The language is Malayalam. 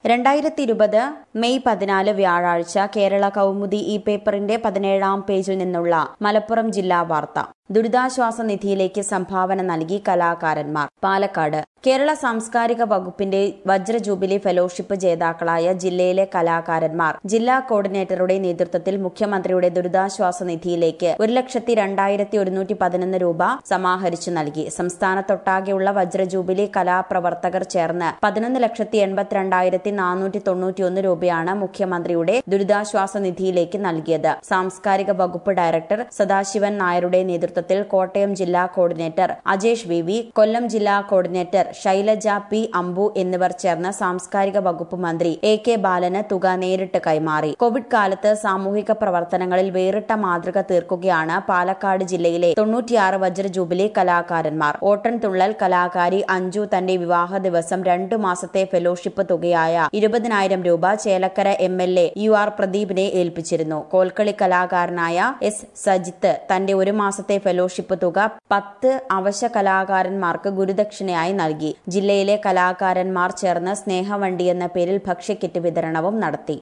രണ്ടായിരത്തി ഇരുപത് മെയ് പതിനാല് വ്യാഴാഴ്ച കേരള കൗമുദി ഈ പേപ്പറിന്റെ പതിനേഴാം പേജിൽ നിന്നുള്ള മലപ്പുറം ജില്ലാ വാർത്ത ദുരിതാശ്വാസ നിധിയിലേക്ക് സംഭാവന നൽകി കലാകാരന്മാർ പാലക്കാട് കേരള സാംസ്കാരിക വകുപ്പിന്റെ വജ്ര ജൂബിലി ഫെലോഷിപ്പ് ജേതാക്കളായ ജില്ലയിലെ കലാകാരന്മാർ ജില്ലാ കോർഡിനേറ്ററുടെ നേതൃത്വത്തിൽ മുഖ്യമന്ത്രിയുടെ ദുരിതാശ്വാസ നിധിയിലേക്ക് ഒരു ലക്ഷത്തി രണ്ടായിരത്തി ഒരുന്നൂറ്റി പതിനൊന്ന് രൂപ സമാഹരിച്ചു നൽകി സംസ്ഥാനത്തൊട്ടാകെയുള്ള വജ്ര ജൂബിലി കലാപ്രവർത്തകർ ചേർന്ന് പതിനൊന്ന് ലക്ഷത്തി എൺപത്തിരണ്ടായിരത്തി നാനൂറ്റി തൊണ്ണൂറ്റിയൊന്ന് രൂപയാണ് മുഖ്യമന്ത്രിയുടെ ദുരിതാശ്വാസ നിധിയിലേക്ക് നൽകിയത് സാംസ്കാരിക വകുപ്പ് ഡയറക്ടർ സദാശിവൻ നായരുടെ നേതൃത്വത്തിൽ കോട്ടയം ജില്ലാ coordinator Ajesh V V Kollam ജില്ലാ കോർഡിനേറ്റർ ശൈലജ പി അംബു എന്നിവർ ചേർന്ന് സാംസ്കാരിക വകുപ്പ് മന്ത്രി എ കെ ബാലന് തുക നേരിട്ട് കൈമാറി കോവിഡ് കാലത്ത് സാമൂഹിക പ്രവർത്തനങ്ങളിൽ വേറിട്ട മാതൃക തീർക്കുകയാണ് പാലക്കാട് ജില്ലയിലെ തൊണ്ണൂറ്റിയാറ് വജ്ര ജൂബിലി കലാകാരന്മാർ ഓട്ടൻതുള്ളൽ കലാകാരി അഞ്ജു തന്റെ വിവാഹ ദിവസം രണ്ടു മാസത്തെ ഫെലോഷിപ്പ് തുകയായ ഇരുപതിനായിരം രൂപ Chelakkara M L A U R പ്രദീപിനെ ഏൽപ്പിച്ചിരുന്നു കോൽക്കളി കലാകാരനായ എസ് സജിത്ത് തന്റെ ഒരു മാസത്തെ ഫെലോഷിപ്പ് തുക പത്ത് അവശ കലാകാരന്മാർക്ക് ഗുരുദക്ഷിണയായി നൽകി ജില്ലയിലെ കലാകാരന്മാർ ചേർന്ന് സ്നേഹവണ്ടി എന്ന പേരിൽ ഭക്ഷ്യക്കിറ്റ് വിതരണവും നടത്തി